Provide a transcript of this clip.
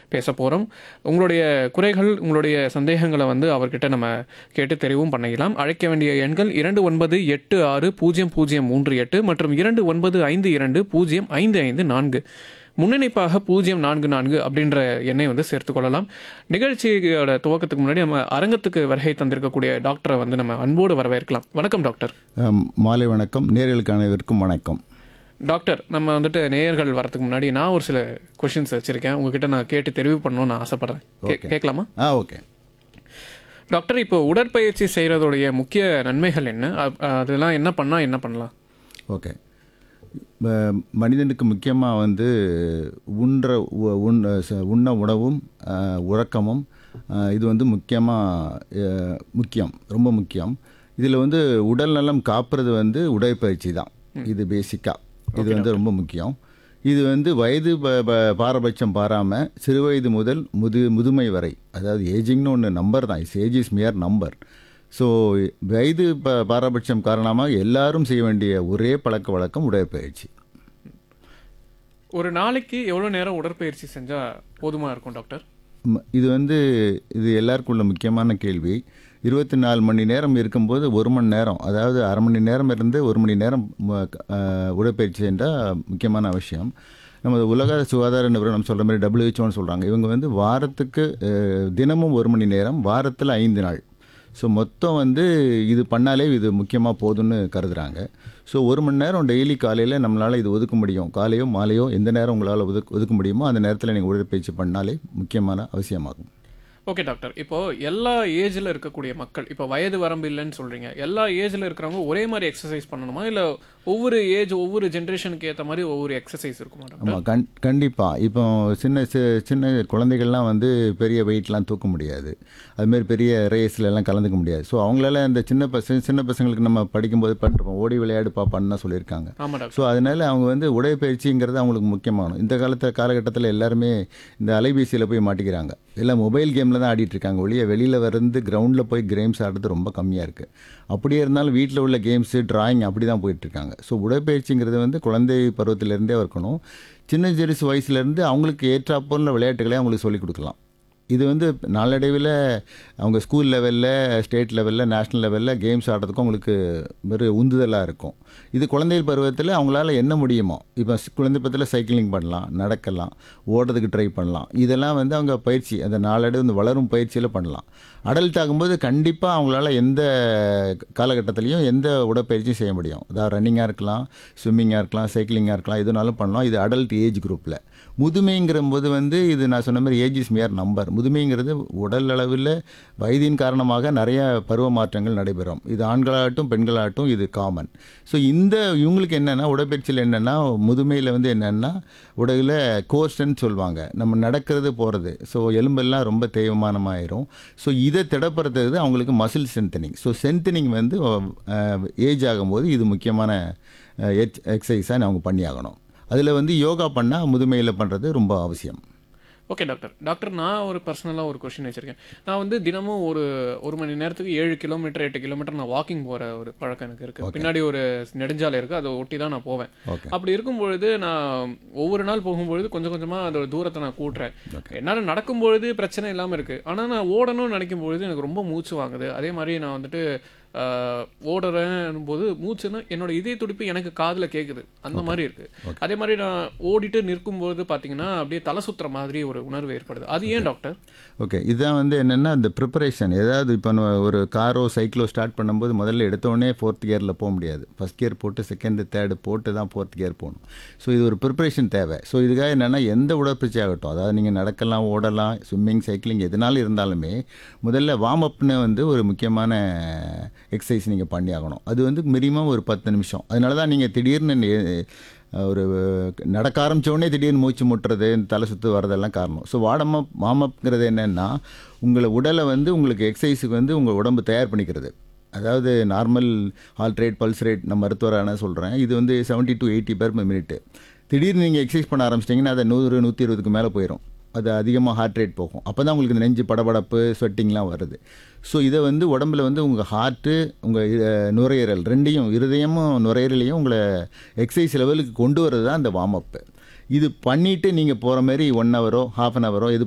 பேச போகிறோம் உங்களுடைய குறைகள் உங்களுடைய சந்தேகங்களை வந்து அவர்கிட்ட நம்ம கேட்டு தெரிவும் பண்ணிக்கலாம் அழைக்க வேண்டிய எண்கள் இரண்டு ஒன்பது எட்டு ஆறு பூஜ்ஜியம் பூஜ்ஜியம் மூன்று எட்டு மற்றும் இரண்டு ஒன்பது ஐந்து இரண்டு பூஜ்ஜியம் ஐந்து ஐந்து நான்கு முன்னணிப்பாக பூஜ்ஜியம் நான்கு நான்கு அப்படின்ற எண்ணை வந்து சேர்த்துக்கொள்ளலாம் நிகழ்ச்சியோட துவக்கத்துக்கு முன்னாடி நம்ம அரங்கத்துக்கு வருகை தந்திருக்கக்கூடிய டாக்டரை வந்து நம்ம அன்போடு வரவேற்கலாம் வணக்கம் டாக்டர் அம், மாலை வணக்கம் நேர்களுக்கு அனைவருக்கும் வணக்கம் டாக்டர் நம்ம வந்துட்டு நேயர்கள் வரதுக்கு முன்னாடி நான் ஒரு சில கொஷின்ஸ் வச்சுருக்கேன் உங்ககிட்ட நான் கேட்டு தெரிவு பண்ணணும்னு நான் ஆசைப்பட்றேன் கே- கேட்கலாமா ஆ ஓகே டாக்டர் இப்போ உடற்பயிற்சி செய்கிறதுடைய முக்கிய நன்மைகள் என்ன அ- அதெல்லாம் என்ன பண்ணால் என்ன பண்ணலாம் ஓகே ம- மனிதனுக்கு முக்கியமாக வந்து உண்ற உ- உண் ச- உண்ண உணவும் ஆ, உறக்கமும் ஆ, இது வந்து முக்கியமாக முக்கியம் ரொம்ப முக்கியம் இதில் வந்து உடல் நலம் காப்புறது வந்து உடற்பயிற்சி தான் இது பேசிக்காக இது வந்து ரொம்ப முக்கியம் இது வந்து வயது ப- ப- பாரபட்சம் பாராமல் சிறு வயது முதல் முது முதுமை வரை அதாவது ஏஜிங்னு ஒன்று நம்பர் தான் is age is mere number so வயது ப பாரபட்சம் காரணமாக எல்லாரும் செய்ய வேண்டிய ஒரே பழக்க வழக்கம் உடற்பயிற்சி ஒரு நாளைக்கு எவ்வளோ நேரம் உடற்பயிற்சி செஞ்சால் போதுமாக இருக்கும் டாக்டர் ம- இது வந்து இது எல்லாருக்கும் உள்ள முக்கியமான கேள்வி இருபத்தி நாலு மணி நேரம் இருக்கும்போது ஒரு மணி நேரம் அதாவது அரை மணி நேரம் இருந்து ஒரு மணி நேரம் ம- அஹ், உடற்பயிற்சி என்றால் முக்கியமான அவசியம் நம்ம உலக சுகாதார நிறுவனம் சொல்கிற மாதிரி டபிள்யூஹெச்ஓன்னு சொல்கிறாங்க இவங்க வந்து வாரத்துக்கு அஹ், தினமும் ஒரு மணி நேரம் வாரத்தில் ஐந்து நாள் ஸோ மொத்தம் வந்து இது பண்ணாலே இது முக்கியமாக போதும்னு கருதுறாங்க ஸோ ஒரு மணி நேரம் டெய்லி காலையில் நம்மளால் இது ஒதுக்க முடியும் காலையோ மாலையோ எந்த நேரம் உங்களால் ஒதுக்க ஒதுக்க முடியுமோ அந்த நேரத்தில் நீங்கள் உடற்பயிற்சி பண்ணாலே முக்கியமான அவசியமாகும் ஓகே டாக்டர் இப்போ எல்லா ஏஜில் இருக்கக்கூடிய மக்கள் இப்போ வயது வரம்பு இல்லைன்னு சொல்றீங்க எல்லா ஏஜில் இருக்கிறவங்க ஒரே மாதிரி எக்ஸசைஸ் பண்ணணுமா இல்லை ஒவ்வொரு ஏஜ் ஒவ்வொரு ஜென்ரேஷனுக்கு ஏற்ற மாதிரி ஒவ்வொரு எக்ஸசைஸ் இருக்குமா டாக்டர் ஆமாம் கண் கண்டிப்பாக இப்போ சின்ன சி- சின்ன குழந்தைகள்லாம் வந்து பெரிய வெயிட்லாம் தூக்க முடியாது அதுமாரி பெரிய ரேஸ்ல எல்லாம் கலந்துக்க முடியாது ஸோ அவங்களால இந்த சின்ன பசங்க சின்ன பசங்களுக்கு நம்ம படிக்கும்போது பண்ணிருப்போம் ஓடி விளையாடு பாப்பான்னு தான் சொல்லியிருக்காங்க ஆமா டாக்டர் ஸோ அதனால அவங்க வந்து உடற்பயிற்சிங்கிறது அவங்களுக்கு முக்கியமானது இந்த காலத்து காலகட்டத்தில் எல்லாருமே இந்த அலைபேசியில் போய் மாட்டிக்கிறாங்க எல்லாம் மொபைல் கேமில் தான் ஆடிட்டு இருக்காங்க ஒழிய வெளியில் வந்து கிரவுண்டில் போய் கேம்ஸ் ஆடுறது ரொம்ப கம்மியாக இருக்குது அப்படியே இருந்தாலும் வீட்டில் உள்ள கேம்ஸு டிராயிங் அப்படி தான் போயிட்டுருக்காங்க ஸோ உடற்பயிற்சிங்கிறது வந்து குழந்தை பருவத்திலேருந்தே இருக்கணும் சின்ன சிறுசு வயசுலேருந்து அவங்களுக்கு ஏற்றாப்போல விளையாட்டுகளை அவங்களுக்கு சொல்லிக் கொடுக்கலாம் இது வந்து நாளடைவில் அவங்க ஸ்கூல் லெவலில் ஸ்டேட் லெவலில் நேஷ்னல் லெவலில் கேம்ஸ் ஆடுறதுக்கும் அவங்களுக்கு ஒரு உந்துதலாக இருக்கும் இது குழந்தை பருவத்தில் அவங்களால என்ன முடியுமோ இப்போ ஸ்- குழந்தை பருவத்தில் சைக்கிளிங் பண்ணலாம் நடக்கலாம் ஓடுறதுக்கு ட்ரை பண்ணலாம் இதெல்லாம் வந்து அவங்க பயிற்சி அந்த நாளடைவு இந்த வளரும் பயிற்சியில் பண்ணலாம் அடல்ட் ஆகும்போது கண்டிப்பாக அவங்களால எந்த காலகட்டத்திலையும் எந்த உடற்பயிற்சியும் செய்ய முடியும் அதாவது ரன்னிங்காக இருக்கலாம் ஸ்விம்மிங்காக இருக்கலாம் சைக்கிளிங்காக இருக்கலாம் எதுனாலும் பண்ணலாம் இது அடல்ட் ஏஜ் குரூப்பில் முதுமைங்கிற போது வந்து இது நான் சொன்ன மாதிரி ஏஜ் இஸ் மியர் நம்பர் முதுமைங்கிறது உடல் அளவில் வயதின் காரணமாக நிறைய பருவ மாற்றங்கள் நடைபெறும் இது ஆண்களாகட்டும் பெண்களாகட்டும் இது காமன் ஸோ இந்த இவங்களுக்கு என்னென்னா உடற்பயிற்சியில் என்னென்னா முதுமையில் வந்து என்னென்னா உடலில் கோர்ஸ்ன்னு சொல்லுவாங்க நம்ம நடக்கிறது போகிறது ஸோ எலும்பெல்லாம் ரொம்ப தேய்மானமாயிரும் ஸோ இதை திடப்படுத்துறது அவங்களுக்கு மசில் ஸ்ட்ரென்தனிங் ஸோ ஸ்ட்ரென்தனிங் வந்து ஏஜ் ஆகும்போது இது முக்கியமான எக்ஸசைஸாக அவங்க பண்ணி ஆகணும் அதில் வந்து யோகா பண்ணால் முதுமையில் பண்ணுறது ரொம்ப அவசியம் ஓகே டாக்டர் டாக்டர் நான் ஒரு பர்சனலாக ஒரு கொஷின் வச்சிருக்கேன் நான் வந்து தினமும் ஒரு ஒரு மணி நேரத்துக்கு ஏழு கிலோமீட்டர் எட்டு கிலோமீட்டர் நான் வாக்கிங் போகிற ஒரு பழக்கம் எனக்கு இருக்கு பின்னாடி ஒரு நெடுஞ்சாலை இருக்கு அதை ஒட்டி தான் நான் போவேன் ஓகே அப்படி இருக்கும் பொழுது நான் ஒவ்வொரு நாள் போகும்பொழுது கொஞ்சம் கொஞ்சமாக அதோட தூரத்தை நான் கூட்டுறேன் என்னால் நடக்கும்பொழுது பிரச்சனை இல்லாமல் இருக்குது ஆனால் நான் ஓடணும்னு நினைக்கும் பொழுது எனக்கு ரொம்ப மூச்சு வாங்குது அதே மாதிரி நான் வந்துட்டு ஆஹ், ஓடுறேன் போது மூச்சுன்னா என்னோட இதய துடிப்பு எனக்கு காதில் கேட்குது அந்த மாதிரி இருக்கு அதே மாதிரி நான் ஓடிட்டு நிற்கும்போது பார்த்தீங்கன்னா அப்படியே தலை சுத்துற மாதிரி ஒரு உணர்வு ஏற்படுது அது ஏன் டாக்டர் ஓகே இதுதான் வந்து என்னென்னா இந்த ப்ரிப்பரேஷன் ஏதாவது இப்போ நம்ம ஒரு காரோ சைக்கிளோ ஸ்டார்ட் பண்ணும்போது முதல்ல எடுத்தோடனே ஃபோர்த் கியரில் போக முடியாது ஃபஸ்ட் கியர் போட்டு செகண்ட் தேர்டு போட்டு தான் ஃபோர்த் கியர் போகணும் ஸோ இது ஒரு ப்ரிப்பரேஷன் தேவை ஸோ இதுக்காக என்னென்னா எந்த உடற்பயிற்சி ஆகட்டும் அதாவது நீங்கள் நடக்கலாம் ஓடலாம் ஸ்விம்மிங் சைக்கிளிங் எதுனாலும் இருந்தாலுமே முதல்ல வார்ம் அப்னு வந்து ஒரு முக்கியமான எக்ஸசைஸ் நீங்கள் பண்ணி ஆகணும் அது வந்து மினிமம் ஒரு பத்து நிமிஷம் அதனால தான் நீங்கள் திடீர்னு நே- ஒரு நடக்க ஆரம்பிச்ச உடனே திடீர்னு மூச்சு முட்டுறது தலை சுத்து வரதெல்லாம் காரணம் ஸோ வாடமப் வார்மப்ங்கிறது என்னென்னா உங்களை உடலை வந்து உங்களுக்கு எக்ஸசைஸுக்கு வந்து உங்கள் உடம்பு தயார் பண்ணிக்கிறது அதாவது normal heart rate pulse rate நான் மருத்துவரான சொல்கிறேன் இது வந்து 70 டு எயிட்டி பேர் மினிட்டு திடீர்னு நீங்கள் எக்ஸசைஸ் பண்ண ஆரம்பிச்சிட்டிங்கன்னா அதை நூறு நூற்றி இருபதுக்கு மேலே போயிடும் அது அதிகமாக ஹார்ட் ரேட் போகும் அப்போ தான் உங்களுக்கு இந்த நெஞ்சு படபடப்பு ஸ்வெட்டிங்லாம் வருது ஸோ இதை வந்து உடம்புல வந்து உங்கள் ஹார்ட்டு உங்கள் நுரையீரல் ரெண்டையும் இருதயமும் நுரையீரலையும் உங்களை எக்ஸசைஸ் லெவலுக்கு கொண்டு வரது தான் அந்த வார்ம் அப்பு இது பண்ணிவிட்டு நீங்கள் போகிற மாதிரி ஒன் ஹவரோ ஹாஃப் அன் ஹவரோ இது